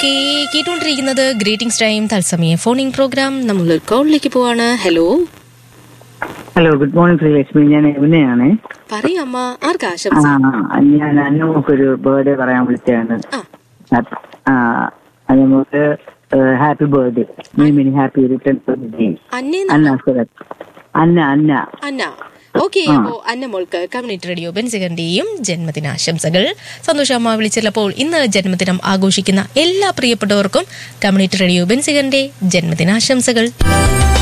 okay കേട്ടുകൊണ്ടിരിക്കുന്നത് greetings time തത്സമയ phoning programme നമ്മൾ കോളിലേക്ക് പോവാണ് hello hello good morning Sreelakshmi ഞാൻ എവിനെയാണ് പറയൂ അമ്മ ആർക്കാ ആശംസ ആ ഞാൻ അന്നമൊക്കൊരു ബർത്ത്ഡേ പറയാൻ വിളിച്ചതാണ് ആ ആ അന്നമോക്ക് happy birthday many many happy return day അന്നേ അന്ന സുരത് അന്ന അന്ന അന്ന ഓക്കെ അപ്പോ അന്ന മോൾക്ക് കമ്മ്യൂണിറ്റി റേഡിയോ ബെൻസികന്റെയും ജന്മദിനാശംസകൾ സന്തോഷമ്മ വിളിച്ചപ്പോൾ ഇന്ന് ജന്മദിനം ആഘോഷിക്കുന്ന എല്ലാ പ്രിയപ്പെട്ടവർക്കും കമ്മ്യൂണിറ്റി റേഡിയോ ബെൻസികന്റെ ജന്മദിനാശംസകൾ